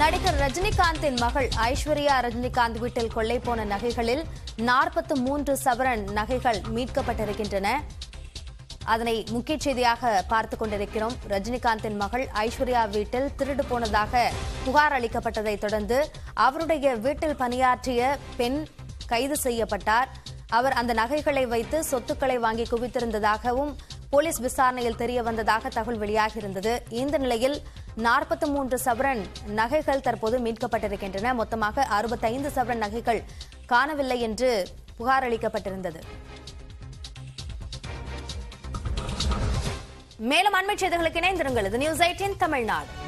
நடிகர் ரஜினிகாந்தின் மகள் ஐஸ்வர்யா ரஜினிகாந்த் வீட்டில் கொள்ளை போன நகைகளில் நாற்பத்து மூன்று சவரன் நகைகள் மீட்கப்பட்டிருக்கின்றன அதனை முக்கிய செய்தியாக பார்த்துக் கொண்டிருக்கிறோம் ரஜினிகாந்தின் மகள் ஐஸ்வர்யா வீட்டில் திருடு போனதாக புகார் அளிக்கப்பட்டதை தொடர்ந்து அவருடைய வீட்டில் பணியாற்றிய பெண் கைது செய்யப்பட்டார் அவர் அந்த நகைகளை வைத்து சொத்துக்களை வாங்கி குவித்திருந்ததாகவும் போலீஸ் விசாரணையில் தெரிய வந்ததாக தகவல் வெளியாகியிருந்தது இந்த நிலையில் நாற்பத்தி மூன்று சவரன் நகைகள் தற்போது மீட்கப்பட்டிருக்கின்றன மொத்தமாக அறுபத்தைந்து சவரன் நகைகள் காணவில்லை என்று புகார் அளிக்கப்பட்டிருந்தது மேலும் அண்மை செய்திகளுக்கு இணைந்திருங்கள் இது நியூஸ் எயிட்டின் தமிழ்நாடு